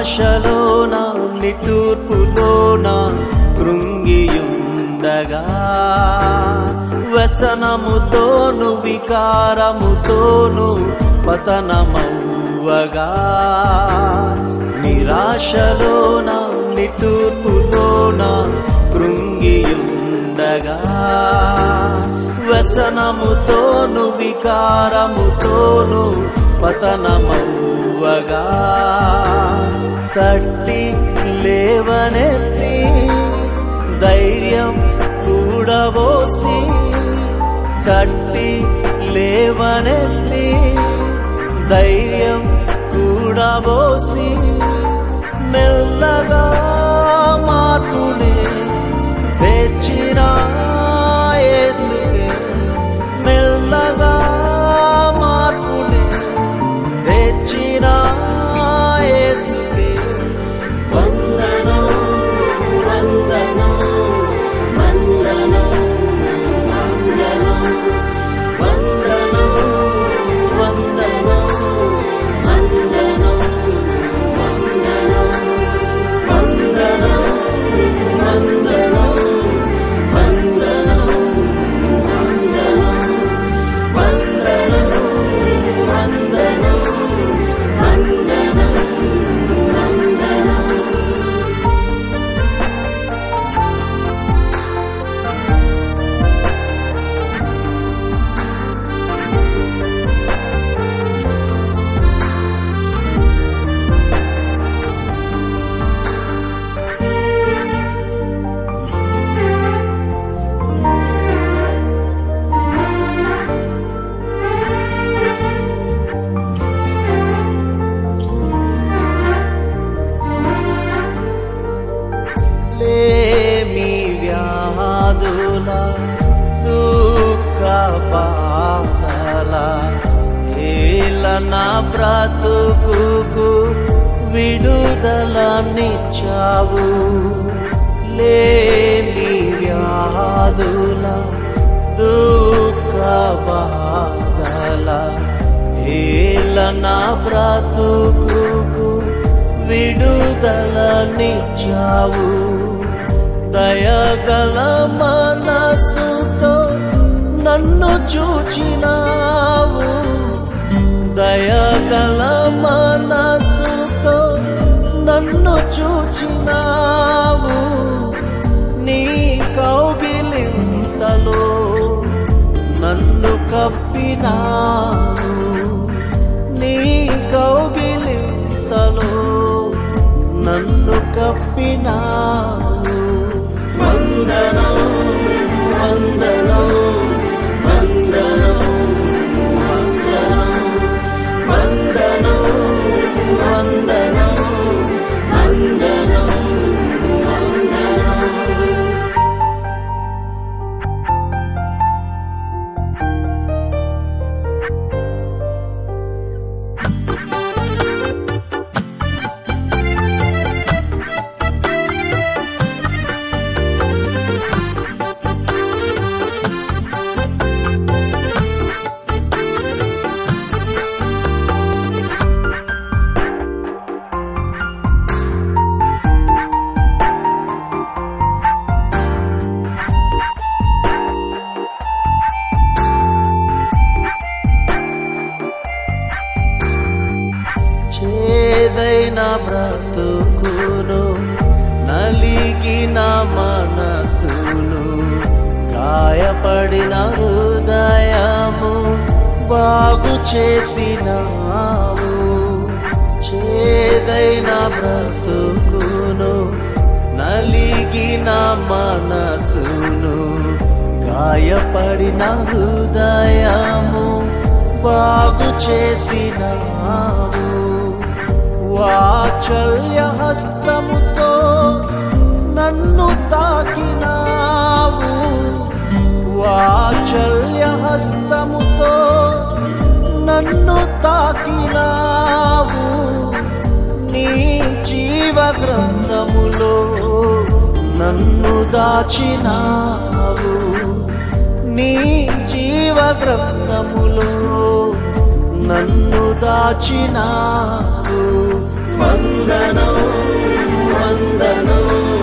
నిరాశలోన నిట్టూర్పులోన కృంగియుండగా వ్యసనముతోను వికారముతోను పతనమవ్వగా నిరాశలోన నిట్టూర్పులోన కృంగియుండగా వ్యసనముతోను వికారముతోను పతనమవ్వగా తట్టి లేవనెత్తి ధైర్యం కూడబోసి తట్టి లేవనెత్తి ధైర్యం కూడబోసి మెల్లగా మార్పునే తెచ్చిన యేసుకే మెల్లగా మార్పునే తెచ్చిన యేసుకే వందనం వందనం వందనం వందనం వందనం వందనం వందనం వందనం వందనం వందనం వందనం వందనం వందనం వందనం లేమి వ్యాధుల దుఃఖ బాధల ఏలన బ్రతుకుకు విడుదలనిచ్చావు లేమి వ్యాధుల దుఃఖ బాధల ఏలన బ్రతుకుకు విడుదలనిచ్చావు దయగల మనసుతో నన్ను చూచినావు దయగల మనసుతో నన్ను చూచినావు నీ కౌగిలింతలో నన్ను కప్పినావు నీ కౌగిలింతలో నన్ను కప్పినావు వందనం వందనం వందనం వందనం వందనం వందనం వందనం వందనం చేదైన బ్రతుకును నలిగిన మనసును గాయపడిన హృదయము బాగు చేసినావు చేదైన బ్రతుకును నలిగిన మనసును గాయపడిన హృదయము బాగు చేసినావు వాచల్య హస్తముతో నన్ను తాకినావు వాచల్య హస్తముతో నన్ను తాకినావు నీ జీవ గ్రంథములో నన్ను దాచినావు నీ జీవ గ్రంథములో నన్ను దాచినావు వందనం వందనం